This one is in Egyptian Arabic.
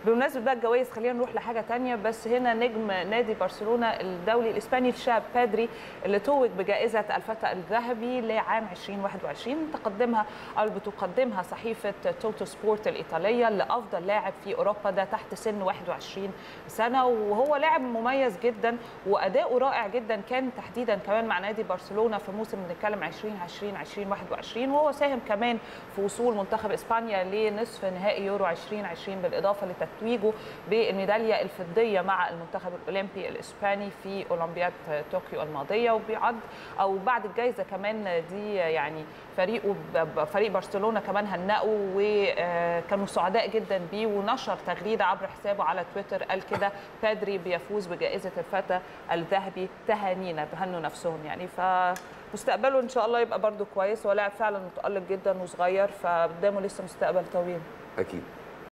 بمناسبه بقى الجوائز خلينا نروح لحاجه تانية بس هنا نجم نادي برشلونه الدولي الاسباني الشاب بادري اللي توج بجائزه الفتى الذهبي لعام 2021 تقدمها او بتقدمها صحيفه توتو سبورت الايطاليه لافضل لاعب في اوروبا ده تحت سن 21 سنه وهو لاعب مميز جدا واداؤه رائع جدا كان تحديدا كمان مع نادي برشلونه في موسم بنتكلم 2020 2021 وهو ساهم كمان في وصول منتخب اسبانيا لنصف نهائي يورو 2020 بالاضافه لتتويجه بالميداليه الفضيه مع المنتخب الاولمبي الاسباني في اولمبياد طوكيو الماضيه وبيعد او بعد الجائزه كمان دي يعني فريقه فريق برشلونه كمان هنأه وكانوا سعداء جدا بيه ونشر تغريده عبر حسابه على تويتر قال كده بادري بيفوز بجائزه الفتى الذهبي تهانينا بهنوا نفسهم يعني فمستقبله ان شاء الله يبقى برده كويس هو لاعب فعلا متالق جدا وصغير فقدامه لسه مستقبل طويل اكيد